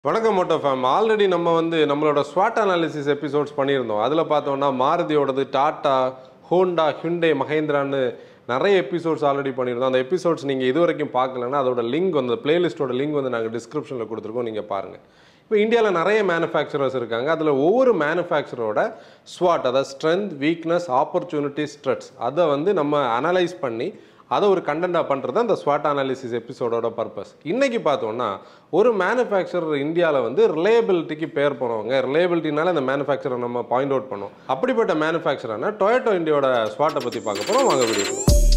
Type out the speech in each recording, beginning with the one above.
வணக்கம் Moto fame already நம்ம வந்து நம்மளோட ஸ்வாட் அனாலிசிஸ் எபிசோட்ஸ் பண்ணியிருந்தோம் அதில் பார்த்தோம்னா மாருதியோடது டாட்டா ஹோண்டா ஹிண்டே மஹேந்திரான்னு நிறைய எபிசோட்ஸ் ஆல்ரெடி பண்ணியிருந்தோம் அந்த எபிசோட்ஸ் நீங்கள் இது வரைக்கும் பார்க்கலன்னா அதோட லிங்க் வந்து பிளேலிஸ்ட்டோட லிங்க் வந்து நாங்கள் டிஸ்கிரிப்ஷனில் கொடுத்துருக்கோம் நீங்கள் பாருங்கள் இப்போ இந்தியாவில் நிறைய மேனுஃபேக்சரர்ஸ் இருக்காங்க அதில் ஒவ்வொரு மேனுஃபேக்சரோட ஸ்வாட் அதாவது ஸ்ட்ரென்த் வீக்னஸ் ஆப்பர்ச்சுனிட்டி ஸ்ட்ரெட்ஸ் அதை வந்து நம்ம அனலைஸ் பண்ணி அதை ஒரு கண்டென்ட்டாக பண்ணுறது அந்த ஸ்வாட் அனாலிசிஸ் எபிசோடோட பர்பஸ் இன்றைக்கி பார்த்தோம்னா ஒரு மேனுஃபேக்சரர் இந்தியாவில் வந்து ரிலேபிலிட்டிக்கு பேர் போனவங்க ரிலேபிலிட்டினால அந்த மேனுஃபேக்சரை நம்ம பாயிண்ட் அவுட் பண்ணோம் அப்படிப்பட்ட மேனுஃபேக்சரான டொயட்டோ இந்தியாவோட ஸ்வாட்டை பற்றி பார்க்க போகிறோம் வாங்க வீடியோ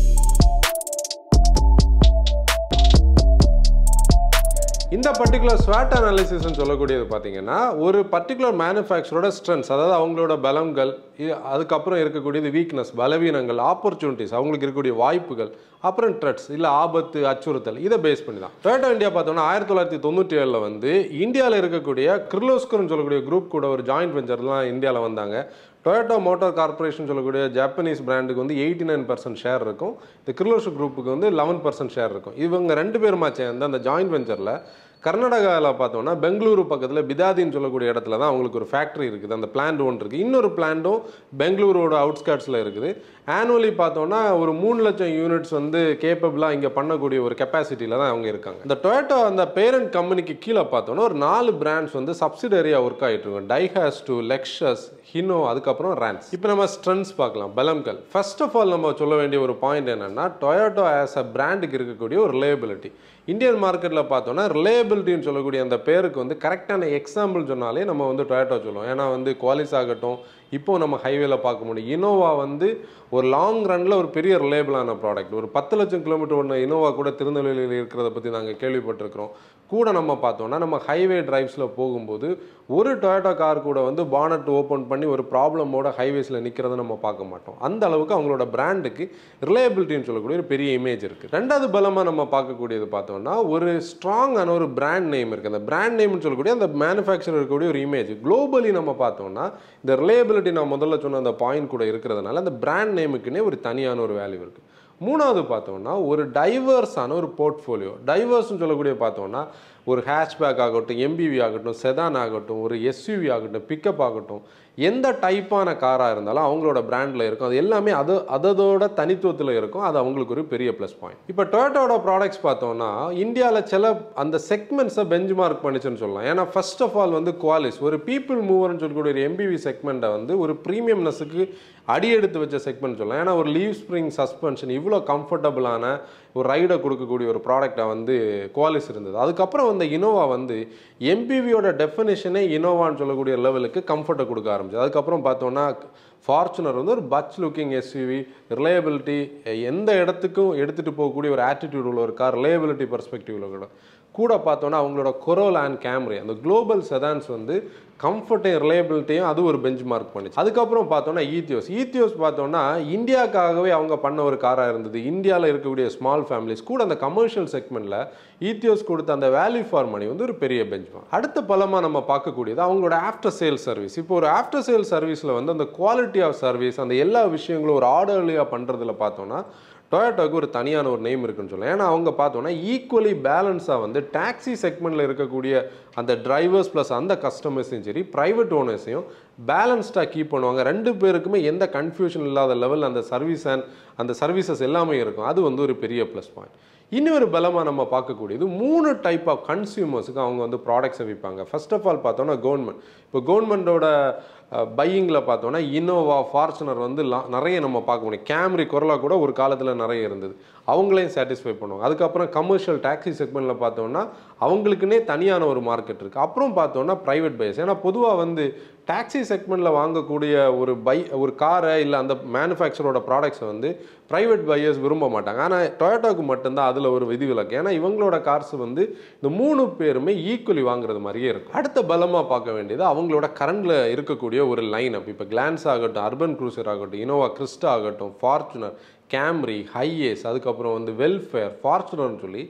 இந்த பர்டிகுலர் ஸ்வாட் அனாலிசிஸ்னு சொல்லக்கூடியது பார்த்தீங்கன்னா ஒரு பர்டிகுலர் மேனுஃபேக்சரோட ஸ்ட்ரென்த்ஸ் அதாவது அவங்களோட பலங்கள் இ- அதுக்கப்புறம் இருக்கக்கூடியது வீக்னஸ் பலவீனங்கள் ஆப்பர்ச்சுனிட்டிஸ் அவங்களுக்கு இருக்கக்கூடிய வாய்ப்புகள் அப்புறம் ட்ரெட்ஸ் இல்லை ஆபத்து அச்சுறுத்தல் இதை பேஸ் பண்ணி தான் டொயோட்டோ இந்தியா பார்த்தோம்னா ஆயிரத்தி தொள்ளாயிரத்தி தொண்ணூற்றி ஏழில் வந்து இந்தியாவில் இருக்கக்கூடிய கிர்லோஸ்கர்னு சொல்லக்கூடிய குரூப் கூட ஒரு ஜாயிண்ட் வெஞ்சர்லாம் இந்தியாவில் வந்தாங்க டொயோட்டோ மோட்டார் கார்பரேஷன் சொல்லக்கூடிய ஜாப்பனீஸ் பிராண்டுக்கு வந்து எயிட்டி நைன் பர்சன்ட் ஷேர் இருக்கும் இந்த கிர்லோஸ் குரூப்புக்கு வந்து லெவன் பர்சன்ட் ஷேர் இருக்கும் இவங்க ரெண்டு பேருமா சேர்ந்து அந்த ஜாயிண்ட் வெஞ்சரில் கர்நாடகாவில் பார்த்தோம்னா பெங்களூரு பக்கத்தில் பிதாதின்னு சொல்லக்கூடிய இடத்துல தான் அவங்களுக்கு ஒரு ஃபேக்ட்ரி இருக்குது அந்த பிளான்ட் ஒன்று இருக்குது இன்னொரு பிளான்ட்டும் பெங்களூரோட அவுட்ஸ்கர்ட்ஸில் இருக்குது ஆனுவலி பார்த்தோம்னா ஒரு மூணு லட்சம் யூனிட்ஸ் வந்து கேப்பபிளாக இங்கே பண்ணக்கூடிய ஒரு கெப்பாசிட்டியில் தான் அவங்க இருக்காங்க இந்த டொயோட்டோ அந்த பேரண்ட் கம்பெனிக்கு கீழே பார்த்தோம்னா ஒரு நாலு பிராண்ட்ஸ் வந்து சப்சிடரியாக ஒர்க் ஆகிட்டு இருக்கும் டைஹாஸ் டு லெக்ஷஸ் ஹினோ அதுக்கப்புறம் ரேன்ஸ் இப்போ நம்ம ஸ்ட்ரென்த்ஸ் பார்க்கலாம் பலம்கள் ஃபர்ஸ்ட் ஆஃப் ஆல் நம்ம சொல்ல வேண்டிய ஒரு பாயிண்ட் என்னன்னா டொயோட்டோ ஆஸ் அ பிராண்டுக்கு இருக்கக்கூடிய ஒரு ரிலேபிலிட்டி இந்தியன் மார்க்கெட்டில் பார்த்தோன்னா ரிலேபிலிட்டின்னு சொல்லக்கூடிய அந்த பேருக்கு வந்து கரெக்டான எக்ஸாம்பிள் சொன்னாலே நம்ம வந்து டொயோட்டோ சொல்லுவோம் ஏன்னா வந்து குவாலிஸ் ஆகட்டும் இப்போ நம்ம ஹைவேல பார்க்க முடியும் இனோவா வந்து ஒரு லாங் ரன்ல ஒரு பெரிய ரிலேபிளான ப்ராடக்ட் ஒரு பத்து லட்சம் கிலோமீட்டர் ஒன்று இனோவா கூட திருநெல்வேலியில் இருக்கிறத பற்றி நாங்கள் கேள்விப்பட்டிருக்கிறோம் கூட நம்ம பார்த்தோம்னா நம்ம ஹைவே டிரைவ்ஸில் போகும்போது ஒரு டொயோட்டோ கார் கூட வந்து பானட் ஓப்பன் பண்ணி ஒரு ப்ராப்ளமோட ஹைவேஸில் நிற்கிறத நம்ம பார்க்க மாட்டோம் அந்த அளவுக்கு அவங்களோட பிராண்டுக்கு ரிலேபிலிட்டின்னு சொல்லக்கூடிய ஒரு பெரிய இமேஜ் இருக்குது ரெண்டாவது பலமாக நம்ம பார்க்கக்கூடியது பார்த்தோம்னா ஒரு ஸ்ட்ராங்கான ஒரு பிராண்ட் நேம் இருக்குது அந்த பிராண்ட் நேம்னு சொல்லக்கூடிய அந்த மேனுஃபேக்சர் இருக்கக்கூடிய ஒரு இமேஜ் குளோபலி நம்ம பார்த்தோம்னா இந்த ரிலேபிலிட்டி நான் முதல்ல சொன்ன அந்த பாயிண்ட் கூட இருக்கிறதுனால அந்த பிராண்ட் நேமுக்குன்னே ஒரு தனியான ஒரு வேல்யூ இருக்குது மூணாவது பார்த்தோம்னா ஒரு டைவர்ஸான ஒரு போர்ட்ஃபோலியோ டைவர்ஸ்னு சொல்லக்கூடிய பார்த்தோம்னா ஒரு ஹேஷ்பேக் ஆகட்டும் எம்பிவி ஆகட்டும் செதான் ஆகட்டும் ஒரு எஸ்யூவி ஆகட்டும் பிக்கப் ஆகட்டும் எந்த டைப்பான காராக இருந்தாலும் அவங்களோட பிராண்டில் இருக்கும் அது எல்லாமே அது அதோட தனித்துவத்தில் இருக்கும் அது அவங்களுக்கு ஒரு பெரிய ப்ளஸ் பாயிண்ட் இப்போ டொயோட்டோட ப்ராடக்ட்ஸ் பார்த்தோம்னா இந்தியாவில் சில அந்த செக்மெண்ட்ஸை பெஞ்ச் மார்க் பண்ணிச்சுன்னு சொல்லலாம் ஏன்னா ஃபர்ஸ்ட் ஆஃப் ஆல் வந்து குவாலிஸ் ஒரு பீப்புள் மூவர்னு சொல்லக்கூடிய ஒரு எம்பிவி செக்மெண்ட்டை வந்து ஒரு ப்ரீமியம்னஸுக்கு அடி எடுத்து வச்ச செக்மெண்ட் சொல்லலாம் ஏன்னா ஒரு லீவ் ஸ்ப்ரிங் சஸ்பென்ஷன் இவ்வளோ கம்ஃபர்டபுளான ஒரு ரைடை கொடுக்கக்கூடிய ஒரு ப்ராடக்டை வந்து குவாலிஸ் இருந்தது அதுக்கப்புறம் வந்த இனோவா வந்து எம்பிவியோட டெஃபினேஷனே இனோவான்னு சொல்லக்கூடிய லெவலுக்கு கம்ஃபர்ட்டை கொடுக்க ஆரம்பிச்சு அதுக்கப்புறம் பார்த்தோன்னா ஃபார்ச்சுனர் வந்து ஒரு பச் லுக்கிங் எஸ்யூவி ரிலையபிலிட்டி எந்த இடத்துக்கும் எடுத்துகிட்டு போகக்கூடிய ஒரு ஆட்டிடியூட் உள்ள ஒரு கார் ரிலையபிலிட்டி பர்ஸ்பெக்டிவ்ல கூட கூட பார்த்தோன்னா அவங்களோட கொரோல் அண்ட் கேம்ரி அந்த குளோபல் செதான்ஸ் வந்து கம்ஃபர்ட்டையும் ரிலையபிலிட்டியும் அது ஒரு பெஞ்ச் மார்க் பண்ணுச்சு அதுக்கப்புறம் பார்த்தோன்னா ஈத்தியோஸ் ஈத்தியோஸ் பார்த்தோன்னா இந்தியாவுக்காகவே அவங்க பண்ண ஒரு காராக இருந்தது இந்தியாவில் இருக்கக்கூடிய ஸ்மால் ஃபேமிலிஸ் கூட அந்த கமர்ஷியல் செக்மெண்ட்டில் ஈத்தியோஸ் கொடுத்த அந்த வேல்யூ ஃபார் மணி வந்து ஒரு பெரிய பெஞ்ச் மார்க் அடுத்த பலமாக நம்ம பார்க்கக்கூடியது அவங்களோட ஆஃப்டர் சேல் சர்வீஸ் இப்போ ஒரு ஆஃப்டர் சேல் சர்வீஸில் வந்து அந்த குவாலிட்டி ஆஃப் சர்வீஸ் அந்த எல்லா விஷயங்களும் ஒரு ஆர்டர்லியாக பண்ணுறதுல பார்த்தோன்னா டொயோட்டோக்கு ஒரு தனியான ஒரு நேம் இருக்குன்னு சொல்லலாம் ஏன்னா அவங்க பார்த்தோன்னா ஈக்குவலி பேலன்ஸாக வந்து டாக்ஸி செக்மெண்ட்டில் இருக்கக்கூடிய அந்த டிரைவர்ஸ் ப்ளஸ் அந்த கஸ்டமர்ஸையும் சரி ப்ரைவேட் ஓனர்ஸையும் பேலன்ஸ்டாக கீப் பண்ணுவாங்க ரெண்டு பேருக்குமே எந்த கன்ஃபியூஷன் இல்லாத லெவலில் அந்த சர்வீஸ் அண்ட் அந்த சர்வீசஸ் எல்லாமே இருக்கும் அது வந்து ஒரு பெரிய ப்ளஸ் பாயிண்ட் இன்னொரு பலமாக நம்ம பார்க்கக்கூடியது மூணு டைப் ஆஃப் கன்சியூமர்ஸுக்கு அவங்க வந்து ப்ராடக்ட்ஸை விற்பாங்க ஃபர்ஸ்ட் ஆஃப் ஆல் பார்த்தோன்னா கவர்மெண்ட் இப்போ கவர்மெண்டோட பையிங்கில் பார்த்தோன்னா இனோவா ஃபார்ச்சுனர் வந்து லா- நிறைய நம்ம பார்க்க முடியும் கேம்ரி குரலா கூட ஒரு காலத்தில் நிறைய இருந்தது அவங்களையும் சாட்டிஸ்ஃபை பண்ணுவாங்க அதுக்கப்புறம் கமர்ஷியல் டாக்ஸி செக்மெண்ட்டில் பார்த்தோம்னா அவங்களுக்குன்னே தனியான ஒரு மார்க்கெட் இருக்குது அப்புறம் பார்த்தோன்னா ப்ரைவேட் பையர்ஸ் ஏன்னா பொதுவாக வந்து டாக்ஸி செக்மெண்ட்டில் வாங்கக்கூடிய ஒரு பை ஒரு காரை இல்லை அந்த மேனுஃபேக்சரோட ப்ராடக்ட்ஸை வந்து ப்ரைவேட் பையர்ஸ் விரும்ப மாட்டாங்க ஆனால் டொயோட்டோக்கு மட்டும்தான் அதில் ஒரு விதிவிலக்கு ஏன்னா இவங்களோட கார்ஸ் வந்து இந்த மூணு பேருமே ஈக்குவலி வாங்குறது மாதிரியே இருக்கும் அடுத்த பலமாக பார்க்க வேண்டியது அவங்களோட கரண்டில் இருக்கக்கூடிய ஒரு லைன் அப் இப்போ கிளான்ஸ் ஆகட்டும் அர்பன் க்ரூசர் ஆகட்டும் இனோவா கிறிஸ்டா ஆகட்டும் ஃபார்ச்சுனர் கேம்ரி ஹைஏஸ் அதுக்கப்புறம் வந்து வெல்ஃபேர் ஃபார்ச்சுனர்னு சொல்லி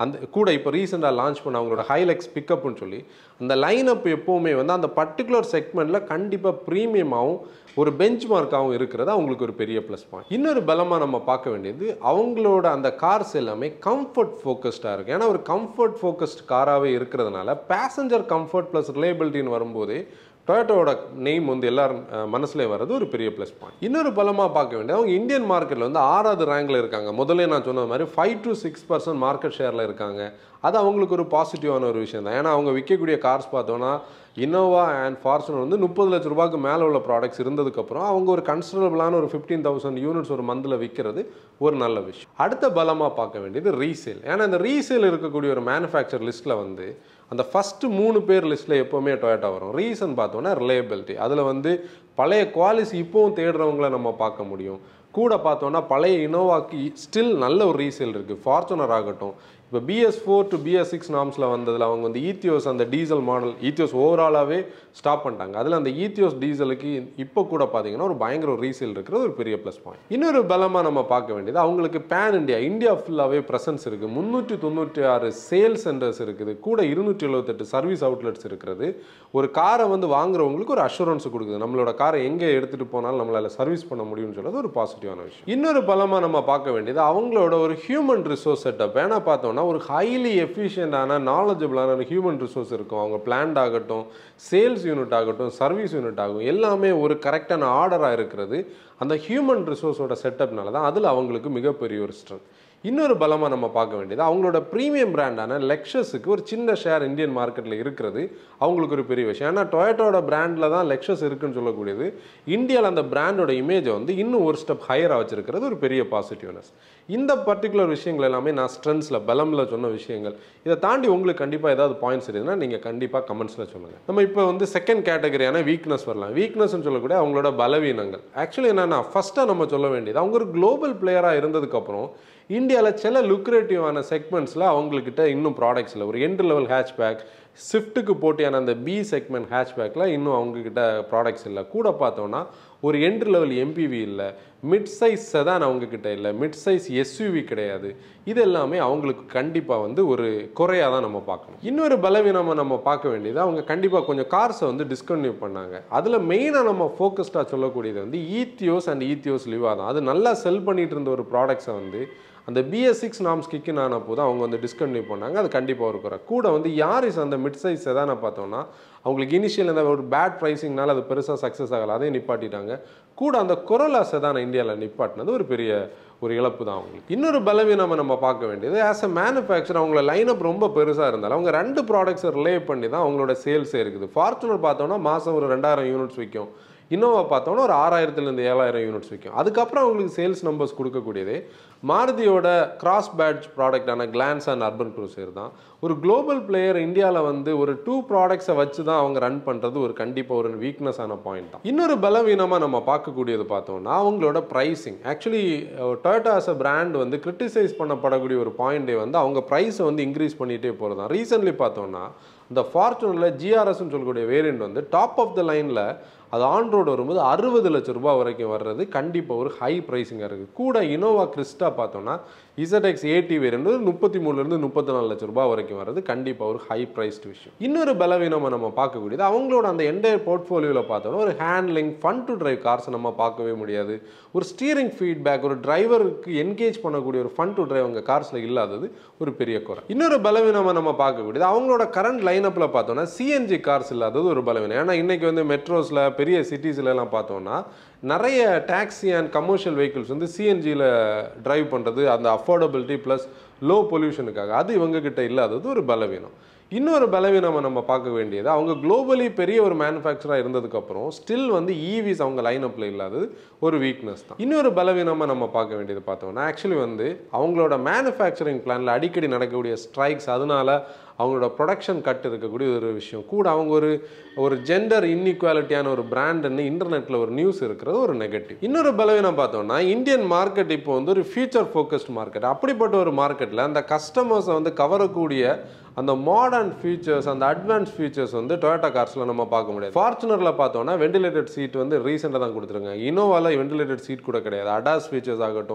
அந்த கூட இப்போ ரீசெண்டாக லான்ச் பண்ண அவங்களோட ஹைலெக்ஸ் பிக்கப்னு சொல்லி அந்த லைனப் எப்போவுமே வந்து அந்த பர்டிகுலர் செக்மெண்ட்டில் கண்டிப்பாக ப்ரீமியமாகவும் ஒரு பெஞ்ச் மார்க்காகவும் இருக்கிறது அவங்களுக்கு ஒரு பெரிய ப்ளஸ் பாயிண்ட் இன்னொரு பலமாக நம்ம பார்க்க வேண்டியது அவங்களோட அந்த கார்ஸ் எல்லாமே கம்ஃபர்ட் ஃபோக்கஸ்டாக இருக்குது ஏன்னா ஒரு கம்ஃபர்ட் ஃபோக்கஸ்ட் காராகவே இருக்கிறதுனால பேசஞ்சர் கம்ஃபர்ட் ப்ளஸ் ரிலேபிலிட்டின்னு வரும்போதே டொயோட்டோட நேம் வந்து எல்லாரும் மனசுலேயே வர்றது ஒரு பெரிய ப்ளஸ் பாயிண்ட் இன்னொரு பலமாக பார்க்க வேண்டியது அவங்க இந்தியன் மார்க்கெட்டில் வந்து ஆறாவது ரேங்கில் இருக்காங்க முதல்ல நான் சொன்ன மாதிரி five to six percent market ஷேரில் இருக்காங்க அது அவங்களுக்கு ஒரு பாசிட்டிவான ஒரு விஷயம் தான் ஏன்னா அவங்க விற்கக்கூடிய கார்ஸ் பார்த்தோன்னா இன்னோவா அண்ட் ஃபார்ச்சுனர் வந்து முப்பது லட்ச ரூபாய்க்கு மேலே உள்ள ப்ராடக்ட்ஸ் இருந்ததுக்கப்புறம் அவங்க ஒரு கன்சிடரபிளான ஒரு ஃபிஃப்டீன் தௌசண்ட் யூனிட்ஸ் ஒரு மந்தில் விற்கிறது ஒரு நல்ல விஷயம் அடுத்த பலமாக பார்க்க வேண்டியது ரீசேல் ஏன்னா இந்த ரீசேல் இருக்கக்கூடிய ஒரு மேனுஃபேக்சர் லிஸ்ட்டில் வந்து அந்த ஃபஸ்ட்டு மூணு பேர் லிஸ்ட்டில் எப்போவுமே டொயோட்டா வரும் ரீசன் பார்த்தோன்னா ரிலையபிலிட்டி அதில் வந்து பழைய குவாலிட்டி இப்போவும் தேடுறவங்கள நம்ம பார்க்க முடியும் கூட பார்த்தோன்னா பழைய இனோவாக்கு ஸ்டில் நல்ல ஒரு ரீசேல் இருக்குது ஃபார்ச்சுனர் ஆகட்டும் இப்போ BS four to BS six நாம்ஸில் வந்ததில் அவங்க வந்து ஈத்தியோஸ் அந்த டீசல் மாடல் ஈத்தியோஸ் ஓவராலாகவே ஸ்டாப் பண்ணிட்டாங்க அதில் அந்த ஈத்தியோஸ் டீசலுக்கு இப்போ கூட பார்த்தீங்கன்னா ஒரு பயங்கர ஒரு ரீசேல் இருக்கிறது ஒரு பெரிய ப்ளஸ் பாயிண்ட் இன்னொரு பலமாக நம்ம பார்க்க வேண்டியது அவங்களுக்கு பேன் இந்தியா இந்தியா ஃபுல்லாகவே ப்ரெசன்ஸ் இருக்குது முந்நூற்றி தொண்ணூற்றி ஆறு சேல் சென்டர்ஸ் இருக்குது கூட இருநூற்றி எழுபத்தெட்டு சர்வீஸ் அவுட்லெட்ஸ் இருக்கிறது ஒரு காரை வந்து வாங்குறவங்களுக்கு ஒரு அஷூரன்ஸ் கொடுக்குது நம்மளோட காரை எங்கே எடுத்துகிட்டு போனாலும் நம்மளால் சர்வீஸ் பண்ண முடியும்னு சொல்றது ஒரு பாசிட்டிவான விஷயம் இன்னொரு பலமாக நம்ம பார்க்க வேண்டியது அவங்களோட ஒரு ஹியூமன் ரிசோர்ஸ் செட்டப் ஏன்னா பார்த்தோம்னா ஒரு ஹைலி எஃபிஷியண்டான நாலேஜபிளான ஒரு ஹியூமன் ரிசோர்ஸ் இருக்கும் அவங்க பிளான்ட் ஆகட்டும் சேல்ஸ் யூனிட் ஆகட்டும் சர்வீஸ் யூனிட் ஆகும் எல்லாமே ஒரு கரெக்டான ஆர்டராக இருக்கிறது அந்த ஹியூமன் ரிசோர்ஸோட செட்டப்னால தான் அதில் அவங்களுக்கு மிகப்பெரிய ஒரு ஸ்ட்ரென்த் இன்னொரு பலமாக நம்ம பார்க்க வேண்டியது அவங்களோட ப்ரீமியம் பிராண்டான லெக்ஷஸுக்கு ஒரு சின்ன ஷேர் இந்தியன் மார்க்கெட்டில் இருக்கிறது அவங்களுக்கு ஒரு பெரிய விஷயம் ஏன்னா டொயட்டோட பிராண்டில் தான் லெக்ஷஸ் இருக்குன்னு சொல்லக்கூடியது இந்தியாவில் அந்த பிராண்டோட இமேஜை வந்து இன்னும் ஒரு ஸ்டெப் ஹையராக வச்சிருக்கிறது ஒரு பெரிய பாசிட்டிவ்னஸ் இந்த பர்டிகுலர் விஷயங்கள் எல்லாமே நான் ஸ்ட்ரென்த்ஸில் பலமில் சொன்ன விஷயங்கள் இதை தாண்டி உங்களுக்கு கண்டிப்பாக ஏதாவது பாயிண்ட்ஸ் இருக்குதுன்னா நீங்கள் கண்டிப்பாக கமெண்ட்ஸில் சொல்லுங்கள் நம்ம இப்போ வந்து செகண்ட் கேட்டகரியான வீக்னஸ் வரலாம் வீக்னஸ்னு சொல்லக்கூடிய அவங்களோட பலவீனங்கள் ஆக்சுவலி என்னன்னா ஃபஸ்ட்டாக நம்ம சொல்ல வேண்டியது அவங்க ஒரு குளோபல் பிளேயராக இருந்ததுக்கப்புறம் இந்தியாவில் சில லுக்ரேட்டிவான செக்மெண்ட்ஸில் அவங்கக்கிட்ட இன்னும் ப்ராடக்ட்ஸ் இல்லை ஒரு என்ட்ரி லெவல் ஹேட்ச்பேக் ஸ்விஃப்ட்டுக்கு போட்டியான அந்த பி செக்மெண்ட் ஹேட்ச்பேக்கில் இன்னும் அவங்கக்கிட்ட ப்ராடக்ட்ஸ் இல்லை கூட பார்த்தோன்னா ஒரு என்ட்ரி லெவல் எம்பிவி இல்லை மிட் சைஸ் செதான் அவங்கக்கிட்ட இல்லை மிட் சைஸ் எஸ்யூவி கிடையாது இது எல்லாமே அவங்களுக்கு கண்டிப்பாக வந்து ஒரு குறையாக தான் நம்ம பார்க்கணும் இன்னொரு பலவீனமாக நம்ம பார்க்க வேண்டியது அவங்க கண்டிப்பாக கொஞ்சம் கார்ஸை வந்து டிஸ்கன்டினியூ பண்ணாங்க அதில் மெயினாக நம்ம ஃபோக்கஸ்டாக சொல்லக்கூடியது வந்து ஈத்தியோஸ் அண்ட் ஈத்தியோஸ் லிவா தான் அது நல்லா செல் பண்ணிட்டு இருந்த ஒரு ப்ராடக்ட்ஸை வந்து அந்த பிஎஸ் சிக்ஸ் நாம்ஸ் கிக்கு ஆன போது அவங்க வந்து டிஸ்கண்டினியூ பண்ணாங்க அது கண்டிப்பாக ஒரு குறை கூட வந்து யாரிஸ் அந்த மிட் சைஸ் எதான பார்த்தோம்னா அவங்களுக்கு இனிஷியல் இந்த ஒரு பேட் ப்ரைஸிங்னால அது பெருசாக சக்ஸஸ் ஆகலை அதையும் நிப்பாட்டிட்டாங்க கூட அந்த கொரோலா செதான இந்தியாவில் நிப்பாட்டினது ஒரு பெரிய ஒரு இழப்பு தான் அவங்களுக்கு இன்னொரு பலவீனமாக நம்ம பார்க்க வேண்டியது ஆஸ் அ மேனுஃபேக்சர் அவங்கள லைனப் ரொம்ப பெருசாக இருந்தாலும் அவங்க ரெண்டு ப்ராடக்ட்ஸை ரிலே பண்ணி தான் அவங்களோட சேல்ஸே இருக்குது ஃபார்ச்சுனர் பார்த்தோம்னா மாதம் ஒரு ரெண்டாயிரம் யூனிட்ஸ் விற்கும் இன்னோவா பார்த்தோம்னா ஒரு ஆறாயிரத்துலேருந்து ஏழாயிரம் யூனிட்ஸ் விற்கும் அதுக்கப்புறம் அவங்களுக்கு சேல்ஸ் நம்பர்ஸ் கொடுக்கக்கூடியதே மாருதியோட கிராஸ் பேட்ச் ப்ராடக்டான கிளான்ஸ் அண்ட் அர்பன் க்ரூசர் தான் ஒரு குளோபல் பிளேயர் இந்தியாவில் வந்து ஒரு டூ ப்ராடக்ட்ஸை வச்சு தான் அவங்க ரன் பண்ணுறது ஒரு கண்டிப்பாக ஒரு வீக்னஸ் ஆன பாயிண்ட் தான் இன்னொரு பலவீனமாக நம்ம பார்க்கக்கூடியது பார்த்தோம்னா அவங்களோட pricing actually Toyota as a brand வந்து கிரிட்டிசைஸ் பண்ணப்படக்கூடிய ஒரு பாயிண்டே வந்து அவங்க ப்ரைஸை வந்து இன்க்ரீஸ் பண்ணிகிட்டே போகிறது தான் ரீசெண்ட்லி பார்த்தோம்னா இந்த ஃபார்ச்சுனரில் ஜிஆர்எஸ்ன்னு சொல்லக்கூடிய வேரியண்ட் வந்து டாப் ஆஃப் த லைனில் அது ஆன் ரோடு வரும்போது அறுபது லட்ச ரூபாய் வரைக்கும் வர்றது கண்டிப்பாக ஒரு ஹை ப்ரைஸிங்காக இருக்குது கூட இனோவா கிறிஸ்டா பார்த்தோன்னா இசட்எக்ஸ் ஏடி வேரியண்ட் முப்பத்தி மூணுலேருந்து முப்பத்தி நாலு லட்ச ரூபாய் வரைக்கும் வர்றது கண்டிப்பாக ஒரு ஹை ப்ரைஸ்டு விஷயம் இன்னொரு பலவீனமாக நம்ம பார்க்கக்கூடியது அவங்களோட அந்த என்டையர் போர்ட்ஃபோலியோவில் பார்த்தோன்னா ஒரு ஹேண்ட்லிங் ஃபன் டு டிரைவ் கார்ஸை நம்ம பார்க்கவே முடியாது ஒரு ஸ்டீரிங் ஃபீட்பேக் ஒரு டிரைவருக்கு என்கேஜ் பண்ணக்கூடிய ஒரு ஃபன் டு டிரைவ் அவங்க கார்ஸில் இல்லாதது ஒரு பெரிய குறை இன்னொரு பலவீனமாக நம்ம பார்க்கக்கூடியது அவங்களோட கரண்ட் லைனப்பில் பார்த்தோன்னா சிஎன்ஜி கார்ஸ் இல்லாதது ஒரு பலவீனம் ஏன்னா இன்றைக்கி வந்து மெட்ரோஸில் பெரிய சிட்டிஸ்ல எல்லாம் பார்த்தோம்னா நிறைய டாக்ஸி அண்ட் கமர்ஷியல் வெஹிக்கிள்ஸ் வந்து சிஎன்ஜியில் டிரைவ் பண்ணுறது அந்த அஃபோர்டபிலிட்டி ப்ளஸ் லோ பொல்யூஷனுக்காக அது இவங்ககிட்ட இல்லாதது ஒரு பலவீனம் இன்னொரு பலவீனமாக நம்ம பார்க்க வேண்டியது அவங்க குளோபலி பெரிய ஒரு மேனுஃபேக்சராக இருந்ததுக்கப்புறம் ஸ்டில் வந்து ஈவிஸ் அவங்க லைனப்பில் இல்லாதது ஒரு வீக்னஸ் தான் இன்னொரு பலவீனமாக நம்ம பார்க்க வேண்டியது பார்த்தோம்னா ஆக்சுவலி வந்து அவங்களோட மேனுஃபேக்சரிங் பிளானில் அடிக்கடி நடக்கக்கூடிய ஸ்ட்ரைக்ஸ் அதனால அவங்களோட ப்ரொடக்ஷன் கட் இருக்கக்கூடிய ஒரு விஷயம் கூட அவங்க ஒரு ஒரு ஜெண்டர் இன்இக்வாலிட்டியான ஒரு பிராண்டுன்னு இன்டர்நெட்டில் ஒரு நியூஸ் இருக்கிறது ஒரு நெகட்டிவ் இன்னொரு பலவீனம் பார்த்தோம்னா இந்தியன் மார்க்கெட் இப்போ வந்து ஒரு ஃபியூச்சர் ஃபோக்கஸ்ட் மார்க்கெட் அப்படிப்பட்ட ஒரு மார்க்கெட்டில் அந்த கஸ்டமர்ஸை வந்து கவரக்கூடிய அந்த மாடர்ன் ஃபீச்சர்ஸ் அந்த அட்வான்ஸ் ஃபீச்சர்ஸ் வந்து டொயோட்டா கார்ஸில் நம்ம பார்க்க முடியாது ஃபார்ச்சுனரில் பார்த்தோம்னா வெண்டிலேட்டட் சீட் வந்து ரீசெண்டாக தான் கொடுத்துருங்க இனோவாவில் வெண்டிலேட்டட் சீட் கூட கிடையாது அடாஸ் ஃபீச்சர்ஸ் ஆகட்டும்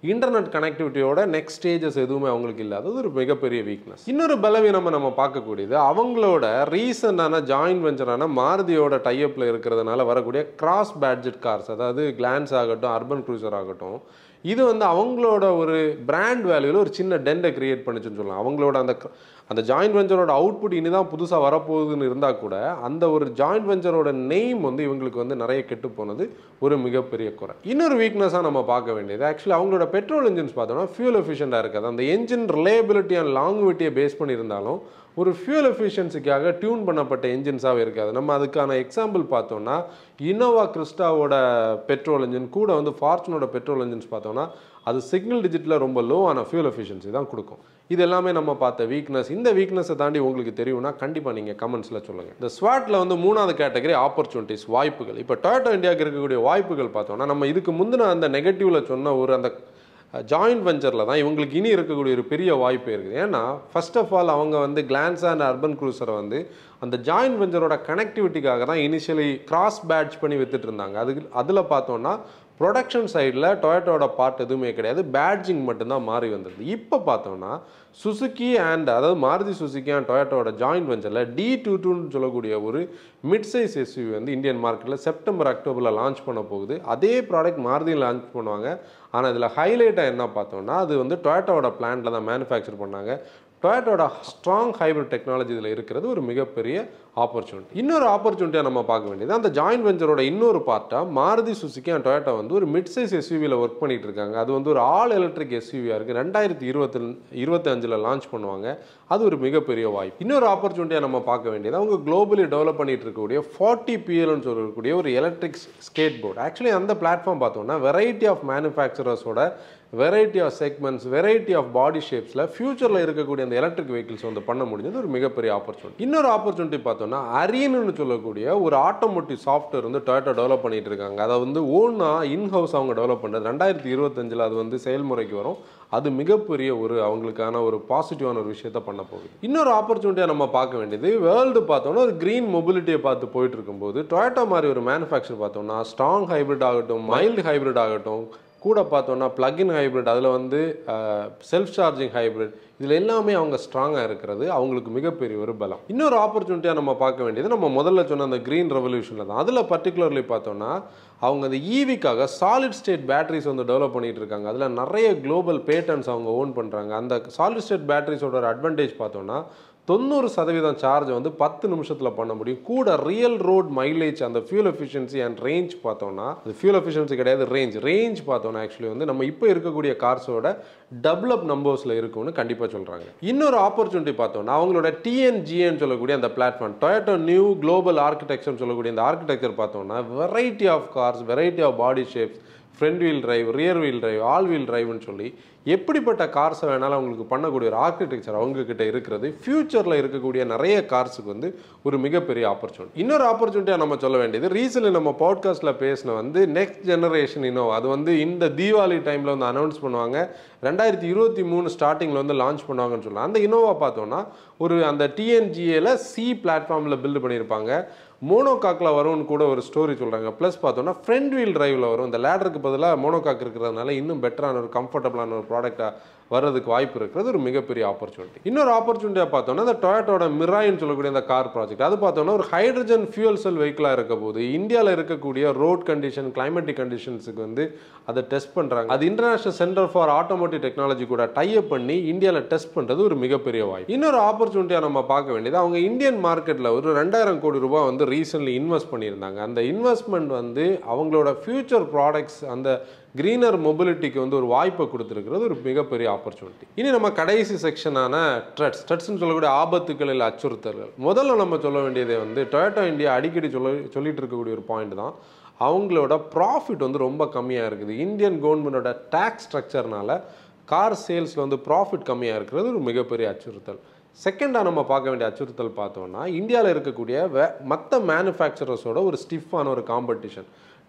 இன்டர்நெட் கனெக்டிவிட்டியோட நெக்ஸ்ட் ஸ்டேஜஸ் எதுவுமே அவங்களுக்கு இல்லை அது ஒரு மிகப்பெரிய வீக்னஸ் இன்னொரு பலவீனம் நம்ம பார்க்கக்கூடியது அவங்களோட ரீசெண்டான ஜாயின்ட் வெஞ்சரான மாருதியோட டைஅப்பில் இருக்கிறதுனால வரக்கூடிய கிராஸ் பேட்ஜெட் கார்ஸ் அதாவது கிளான்ஸ் ஆகட்டும் அர்பன் க்ரூசர் ஆகட்டும் இது வந்து அவங்களோட ஒரு பிராண்ட் வேல்யூவில் ஒரு சின்ன டெண்டை கிரியேட் பண்ணிச்சுன்னு சொல்லலாம் அவங்களோட அந்த அந்த ஜாயின்ட் வெஞ்சரோட அவுட்புட் இனி தான் புதுசாக வரப்போகுதுன்னு இருந்தால் கூட அந்த ஒரு ஜாயின்ட் வெஞ்சரோட நெய்ம் வந்து இவங்களுக்கு வந்து நிறைய கெட்டு போனது ஒரு மிகப்பெரிய குறை இன்னொரு வீக்னஸாக நம்ம பார்க்க வேண்டியது ஆக்சுவலி அவங்களோட பெட்ரோல் இன்ஜின்ஸ் பார்த்தோம்னா ஃபியூல் எஃபிஷியண்டாக இருக்காது அந்த என்ஜின் ரிலேபிலிட்டி அண்ட் லாங்குவிட்டியை பேஸ் பண்ணியிருந்தாலும் ஒரு ஃபியூல் எஃபிஷியன்சிக்காக டியூன் பண்ணப்பட்ட என்ஜின்ஸாகவே இருக்காது நம்ம அதுக்கான எக்ஸாம்பிள் பார்த்தோம்னா இனோவா கிறிஸ்டாவோட பெட்ரோல் இன்ஜின் கூட வந்து ஃபார்ச்சுனோட பெட்ரோல் இன்ஜின்ஸ் பார்த்தோம்னா அது சிங்கிள் டிஜிட்டில் ரொம்ப லோவான ஃபியூல் எஃபிஷியன்சி தான் கொடுக்கும் இது எல்லாமே நம்ம பார்த்த வீக்னஸ் இந்த வீக்னஸை தாண்டி உங்களுக்கு தெரியும்னா கண்டிப்பாக நீங்கள் கமெண்ட்ஸில் சொல்லுங்கள் இந்த ஸ்வாட்டில் வந்து மூணாவது கேட்டகரி ஆப்பர்ச்சுனிட்டிஸ் வாய்ப்புகள் இப்போ டொயோட்டோ இந்தியாவுக்கு இருக்கக்கூடிய வாய்ப்புகள் பார்த்தோம்னா நம்ம இதுக்கு முந்தின அந்த நெகட்டிவில் சொன்ன ஒரு அந்த ஜாயிண்ட் வெஞ்சரில் தான் இவங்களுக்கு இனி இருக்கக்கூடிய ஒரு பெரிய வாய்ப்பு இருக்குது ஏன்னா ஃபர்ஸ்ட் ஆஃப் ஆல் அவங்க வந்து கிளான்ஸ் அண்ட் அர்பன் க்ரூசரை வந்து அந்த ஜாயிண்ட் வெஞ்சரோட கனெக்டிவிட்டிக்காக தான் இனிஷியலி கிராஸ் பேட்ச் பண்ணி வித்துட்டு இருந்தாங்க அதுக்கு அதில் பார்த்தோன்னா ப்ரொடக்ஷன் சைடில் டொயோட்டோட பார்ட் எதுவுமே கிடையாது பேட்ஜிங் மட்டும்தான் மாறி வந்தது இப்போ பார்த்தோம்னா சுசுக்கி அண்ட் அதாவது மாருதி சுசுக்கி அண்ட் டொயோட்டோட ஜாயிண்ட் வெஞ்சரில் டி டூ டூன்னு சொல்லக்கூடிய ஒரு மிட் சைஸ் எஸ்யூவி வந்து இந்தியன் மார்க்கெட்டில் செப்டம்பர் அக்டோபரில் லான்ச் பண்ண போகுது அதே ப்ராடக்ட் மாருதியில் லான்ச் பண்ணுவாங்க ஆனால் இதில் ஹைலைட்டாக என்ன பார்த்தோம்னா அது வந்து டொயோட்டோட பிளான்ட்டில் தான் மேனுஃபேக்சர் பண்ணாங்க டொயோட்டோட ஸ்ட்ராங் ஹைப்ரிட் டெக்னாலஜி இதில் இருக்கிறது ஒரு மிகப்பெரிய ஆப்பர்ச்சுனிட்டி இன்னொரு ஆப்பர்ச்சுனிட்டியாக நம்ம பார்க்க வேண்டியது அந்த ஜாயின்ட் வெஞ்சரோட இன்னொரு பார்ட்டாக மாருதி சுசுக்கி அண்ட் டொயோட்டோ வந்து ஒரு மிட் சைஸ் எஸ்யூவியில் ஒர்க் பண்ணிட்டு இருக்காங்க அது வந்து ஒரு ஆல் எலக்ட்ரிக் எஸ்யூவியாக இருக்குது ரெண்டாயிரத்தி இருபத்தி இருபத்தி அஞ்சில் லான்ச் பண்ணுவாங்க அது ஒரு மிகப்பெரிய வாய்ப்பு இன்னொரு ஆப்பர்ச்சுனிட்டியாக நம்ம பார்க்க வேண்டியது அவங்க குளோபலி டெவலப் பண்ணிட்டு இருக்கக்கூடிய ஃபார்ட்டி பிஎல்னு சொல்லக்கூடிய ஒரு எலக்ட்ரிக் ஸ்கேட் போர்டு ஆக்சுவலி அந்த பிளாட்ஃபார்ம் பார்த்தோம்னா வெரைட்டி ஆஃப் மேனுஃபேக்சரர்ஸோட variety of segments variety of body ஷேப்ஸில் ஃபியூச்சரில் இருக்கக்கூடிய அந்த எலக்ட்ரிக் வெஹிக்கிள்ஸ் வந்து பண்ண முடிஞ்சது ஒரு மிகப்பெரிய ஆப்பர்ச்சுனிட்டி இன்னொரு ஆப்பர்ச்சுனிட்டி பார்த்தோம்னா அரியன்னு சொல்லக்கூடிய ஒரு ஆட்டோமோட்டிவ் சாஃப்ட்வேர் வந்து டொயோட்டோ டெவலப் பண்ணிட்டு இருக்காங்க அதை வந்து ஓனாக இன்ஹவுஸ் அவங்க டெவலப் பண்ணுறது ரெண்டாயிரத்தி இருபத்தஞ்சில் அது வந்து செயல்முறைக்கு வரும் அது மிகப்பெரிய ஒரு அவங்களுக்கான ஒரு பாசிட்டிவான ஒரு விஷயத்த பண்ண போகுது இன்னொரு ஆப்பர்ச்சுனிட்டியாக நம்ம பார்க்க வேண்டியது வேர்ல்டு பார்த்தோம்னா ஒரு க்ரீன் மொபிலிட்டியை பார்த்து போயிட்டு இருக்கும்போது டொயோட்டோ மாதிரி ஒரு மேனுஃபேக்சர் பார்த்தோம்னா ஸ்ட்ராங் ஹைப்ரிட் ஆகட்டும் மைல்டு ஹைப்ரிட் ஆகட்டும் கூட பார்த்தோன்னா பிளக்இன் ஹைப்ரிட் அதில் வந்து செல்ஃப் சார்ஜிங் ஹைப்ரிட் இதில் எல்லாமே அவங்க ஸ்ட்ராங்காக இருக்கிறது அவங்களுக்கு மிகப்பெரிய ஒரு பலம் இன்னொரு ஆப்பர்ச்சுனிட்டியாக நம்ம பார்க்க வேண்டியது நம்ம முதல்ல சொன்ன அந்த க்ரீன் ரெவல்யூஷனில் தான் அதில் பர்டிகுலர்லி பார்த்தோன்னா அவங்க அந்த ஈவிக்காக சாலிட் ஸ்டேட் பேட்டரிஸ் வந்து டெவலப் பண்ணிட்டு இருக்காங்க அதில் நிறைய குளோபல் பேட்டர்ன்ஸ் அவங்க ஓன் பண்ணுறாங்க அந்த சாலிட் ஸ்டேட் பேட்டரிஸோட ஒரு அட்வான்டேஜ் பார்த்தோன்னா தொண்ணூறு சதவீதம் சார்ஜ் வந்து பத்து நிமிஷத்தில் பண்ண முடியும் கூட ரியல் ரோட் மைலேஜ் அந்த ஃபியூல் எஃபிஷியன்சி அண்ட் ரேஞ்ச் பார்த்தோம்னா அது ஃபியூல் எஃபிஷியன்சி கிடையாது ரேஞ்ச் ரேஞ்ச் பார்த்தோம்னா ஆக்சுவலி வந்து நம்ம இப்போ இருக்கக்கூடிய கார்ஸோட டபுள் அப் நம்பர்ஸில் இருக்கும்னு கண்டிப்பாக சொல்கிறாங்க இன்னொரு ஆப்பர்ச்சுனிட்டி பார்த்தோம்னா அவங்களோட டிஎன்ஜிஏன்னு சொல்லக்கூடிய அந்த பிளாட்ஃபார்ம் டொயட்டோ நியூ குளோபல் ஆர்கிடெக்சர்னு சொல்லக்கூடிய அந்த ஆர்கிடெக்சர் பார்த்தோம்னா variety of cars variety of body shapes front wheel drive rear wheel drive all wheel டிரைவ்னு சொல்லி எப்படிப்பட்ட கார்ஸை வேணாலும் அவங்களுக்கு பண்ணக்கூடிய ஒரு ஆர்கிடெக்சர் அவங்கக்கிட்ட இருக்கிறது ஃப்யூச்சரில் இருக்கக்கூடிய நிறைய கார்ஸுக்கு வந்து ஒரு மிகப்பெரிய ஆப்பர்ச்சுனிட்டி இன்னொரு ஆப்பர்ச்சுனிட்டியாக நம்ம சொல்ல வேண்டியது ரீசென்ட்லி நம்ம பாட்காஸ்ட்டில் பேசின வந்து நெக்ஸ்ட் ஜெனரேஷன் இன்னோவா அது வந்து இந்த தீபாவளி டைமில் வந்து அனௌன்ஸ் பண்ணுவாங்க ரெண்டாயிரத்தி இருபத்தி மூணு ஸ்டார்டிங்கில் வந்து லான்ச் பண்ணுவாங்கன்னு சொல்லலாம் அந்த இனோவா பார்த்தோன்னா ஒரு அந்த டிஎன்ஜிஏல சி பிளாட்ஃபார்மில் பில்டு பண்ணியிருப்பாங்க மோனோகாக்கில் வரும்னு கூட ஒரு ஸ்டோரி சொல்கிறாங்க ப்ளஸ் பார்த்தோன்னா ஃப்ரண்ட் வீல் டிரைவில் வரும் இந்த லேடருக்கு பதிலாக மோனோகாக் இருக்கிறதுனால இன்னும் பெட்டரான ஒரு கம்ஃபர்டபுளான ஒரு ப்ராடக்டாக வர்றதுக்கு வாய்ப்பு இருக்கிறது ஒரு மிகப்பெரிய ஆப்பர்ச்சுனிட்டி இன்னொரு ஆப்பர்ச்சுனிட்டியாக பார்த்தோன்னா இந்த டொயட்டோட மிராயின்னு சொல்லக்கூடிய அந்த கார் ப்ராஜெக்ட் அது பார்த்தோன்னா ஒரு ஹைட்ரஜன் ஃபியூல் செல் வெஹிக்கிளாக இருக்க போது இந்தியாவில் இருக்கக்கூடிய ரோட் கண்டிஷன் கிளைமேட்டிக் கண்டிஷன்ஸுக்கு வந்து அதை டெஸ்ட் பண்ணுறாங்க அது international centre for automotive technology கூட டைப் பண்ணி இந்தியாவில் டெஸ்ட் பண்ணுறது ஒரு மிகப்பெரிய வாய்ப்பு இன்னொரு ஆப்பர்ச்சுனிட்டியாக நம்ம பார்க்க வேண்டியது அவங்க இந்தியன் மார்க்கெட்டில் ஒரு ரெண்டாயிரம் கோடி ரூபாய் வந்து ரீசென்ட்லி இன்வெஸ்ட் பண்ணியிருந்தாங்க அந்த இன்வெஸ்ட்மெண்ட் வந்து அவங்களோட ஃபியூச்சர் ப்ராடக்ட்ஸ் அந்த கிரீனர் மொபிலிட்டிக்கு வந்து ஒரு வாய்ப்பை கொடுத்துருக்கிறது ஒரு மிகப்பெரிய ஆப்பர்ச்சுனிட்டி இனி நம்ம கடைசி செக்ஷனான ட்ரெட்ஸ் ட்ரெட்ஸ்னு சொல்லக்கூடிய ஆபத்துக்கள் இல்லை அச்சுறுத்தல்கள் முதல்ல நம்ம சொல்ல வேண்டியதை வந்து டொயோட்டோ இந்தியா அடிக்கடி சொல்ல சொல்லிட்டு இருக்கக்கூடிய ஒரு பாயிண்ட் தான் அவங்களோட ப்ராஃபிட் வந்து ரொம்ப கம்மியாக இருக்குது இந்தியன் கவர்மெண்டோட டேக்ஸ் ஸ்ட்ரக்சர்னால கார் சேல்ஸில் வந்து ப்ராஃபிட் கம்மியாக இருக்கிறது ஒரு மிகப்பெரிய அச்சுறுத்தல் செகண்டாக நம்ம பார்க்க வேண்டிய அச்சுறுத்தல் பார்த்தோம்னா இந்தியாவில் இருக்கக்கூடிய வே மற்ற மேனுஃபேக்சரர்ஸோட ஒரு ஸ்டிஃபான ஒரு காம்படிஷன்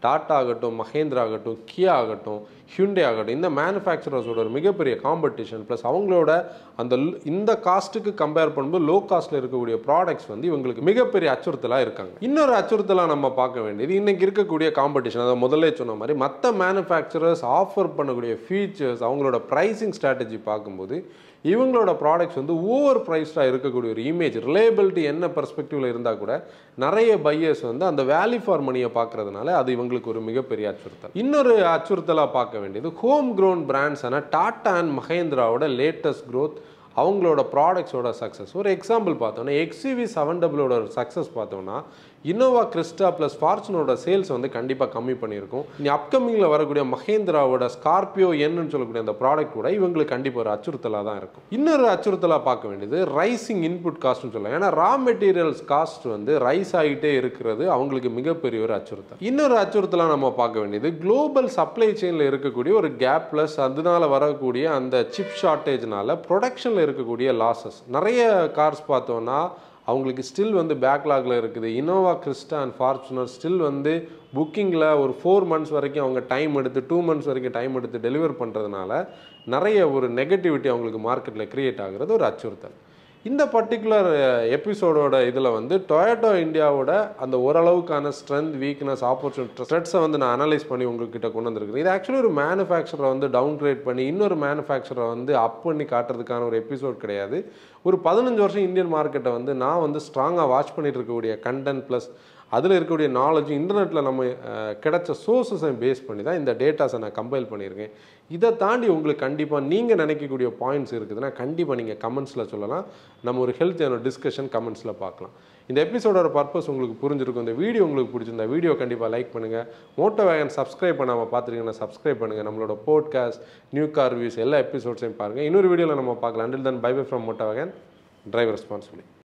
டாட்டா ஆகட்டும் மஹேந்திரா ஆகட்டும் கியா ஆகட்டும் ஹியூண்டே ஆகட்டும் இந்த மேனுஃபேக்சரர்ஸோட ஒரு மிகப்பெரிய காம்படிஷன் ப்ளஸ் அவங்களோட அந்த l- இந்த காஸ்ட்டுக்கு கம்பேர் பண்ணும்போது லோ காஸ்ட்டில் இருக்கக்கூடிய ப்ராடக்ட்ஸ் வந்து இவங்களுக்கு மிகப்பெரிய அச்சுறுத்தலாக இருக்காங்க இன்னொரு அச்சுறுத்தலாக நம்ம பார்க்க வேண்டியது இன்னைக்கு இருக்கக்கூடிய காம்படிஷன் அதை முதல்ல சொன்ன மாதிரி மற்ற மேனுஃபேக்சரர்ஸ் ஆஃபர் பண்ணக்கூடிய ஃபீச்சர்ஸ் அவங்களோட ப்ரைசிங் ஸ்ட்ராட்டஜி பார்க்கும்போது இவங்களோட ப்ராடக்ட்ஸ் வந்து ஓவர் ப்ரைஸ்டாக இருக்கக்கூடிய ஒரு இமேஜ் ரிலேபிலிட்டி என்ன பெர்ஸ்பெக்டிவில் இருந்தால் கூட நிறைய பையர்ஸ் வந்து அந்த வேல்யூ ஃபார் மணியை பார்க்கறதுனால அது இவங்களுக்கு ஒரு மிகப்பெரிய அச்சுறுத்தல் இன்னொரு அச்சுறுத்தலாக பார்க்க வேண்டியது ஹோம் க்ரோன் பிராண்ட்ஸான டாடா அண்ட் மஹேந்திராவோட லேட்டஸ்ட் growth அவங்களோட ப்ராடக்ட்ஸோட சக்ஸஸ் ஒரு எக்ஸாம்பிள் பார்த்தோன்னா எக்ஸிவி செவன் டபுளோட சக்ஸஸ் பார்த்தோம்னா இன்னோவா கிறிஸ்டா ப்ளஸ் ஃபார்ச்சுனோட சேல்ஸ் வந்து கண்டிப்பாக கம்மி பண்ணியிருக்கும் இனி அப்கமிங்கில் வரக்கூடிய மஹேந்திராவோட ஸ்கார்பியோ என்னன்னு சொல்லக்கூடிய அந்த ப்ராடக்ட் கூட இவங்களுக்கு கண்டிப்பாக ஒரு அச்சுறுத்தலாக தான் இருக்கும் இன்னொரு அச்சுறுத்தலாக பார்க்க வேண்டியது ரைசிங் இன்புட் காஸ்ட்னு சொல்லலாம் ஏன்னா ரா மெட்டீரியல்ஸ் காஸ்ட் வந்து ரைஸ் ஆகிட்டே இருக்கிறது அவங்களுக்கு மிகப்பெரிய ஒரு அச்சுறுத்தல் இன்னொரு அச்சுறுத்தலாக நம்ம பார்க்க வேண்டியது குளோபல் சப்ளை செயினில் இருக்கக்கூடிய ஒரு கேப் ப்ளஸ் அதனால வரக்கூடிய அந்த சிப் ஷார்ட்டேஜ்னால ப்ரொடக்ஷனில் இருக்கக்கூடிய லாசஸ் நிறைய கார்ஸ் பார்த்தோன்னா அவங்களுக்கு ஸ்டில் வந்து பேக்லாகில் இருக்குது Innova Crysta and Fortuner still வந்து புக்கிங்கில் ஒரு ஃபோர் மந்த்ஸ் வரைக்கும் அவங்க டைம் எடுத்து டூ மந்த்ஸ் வரைக்கும் டைம் எடுத்து டெலிவர் பண்ணுறதுனால நிறைய ஒரு நெகட்டிவிட்டி அவங்களுக்கு மார்க்கெட்டில் கிரியேட் ஆகுறது ஒரு அச்சுறுத்தல் இந்த பர்டிகுலர் எபிசோடோட இதில் வந்து டொயட்டோ இந்தியாவோட அந்த ஓரளவுக்கான ஸ்ட்ரென்த் வீக்னஸ் ஆப்பர்ச்சுனிட்டி ஸ்ட்ரெட்ஸை வந்து நான் அனலைஸ் பண்ணி உங்ககிட்ட கொண்டு வந்திருக்கிறேன் இது ஆக்சுவலி ஒரு மேனுஃபேக்சரை வந்து டவுன் கிரேட் பண்ணி இன்னொரு மேனுஃபேக்சரை வந்து அப் பண்ணி காட்டுறதுக்கான ஒரு எபிசோட் கிடையாது ஒரு பதினஞ்சு வருஷம் இந்தியன் மார்க்கெட்டை வந்து நான் வந்து ஸ்ட்ராங்காக வாட்ச் பண்ணிட்டு இருக்கக்கூடிய கண்டென்ட் ப்ளஸ் அதில் இருக்கக்கூடிய நாலேஜ் இன்டர்நெட்டில் நம்ம அஹ், கிடைச்ச சோர்ஸஸை பேஸ் பண்ணி தான் இந்த டேட்டாஸை நான் கம்பைல் பண்ணியிருக்கேன் இதை தாண்டி உங்களுக்கு கண்டிப்பாக நீங்கள் நினைக்கக்கூடிய பாயிண்ட்ஸ் இருக்குதுன்னா கண்டிப்பாக நீங்கள் கமெண்ட்ஸில் சொல்லலாம் நம்ம ஒரு ஹெல்த்தியான டிஸ்கஷன் கமெண்ட்ஸில் பார்க்கலாம் இந்த எபிசோடோட பர்பஸ் உங்களுக்கு புரிஞ்சிருக்கும் இந்த வீடியோ உங்களுக்கு பிடிச்சிருந்தா வீடியோ கண்டிப்பாக லைக் பண்ணுங்கள் மோட்டோ வேகன் சப்ஸ்கிரைப் பண்ணாமல் பார்த்துருக்கீங்கன்னா சப்ஸ்கிரைப் பண்ணுங்கள் நம்மளோட போட்காஸ்ட் நியூ கார் ரிவ்யூஸ் எல்லா எபிசோட்ஸையும் பாருங்கள் இன்னொரு வீடியோவில் நம்ம பார்க்கலாம் until then bye bye from moto wagon driver responsibility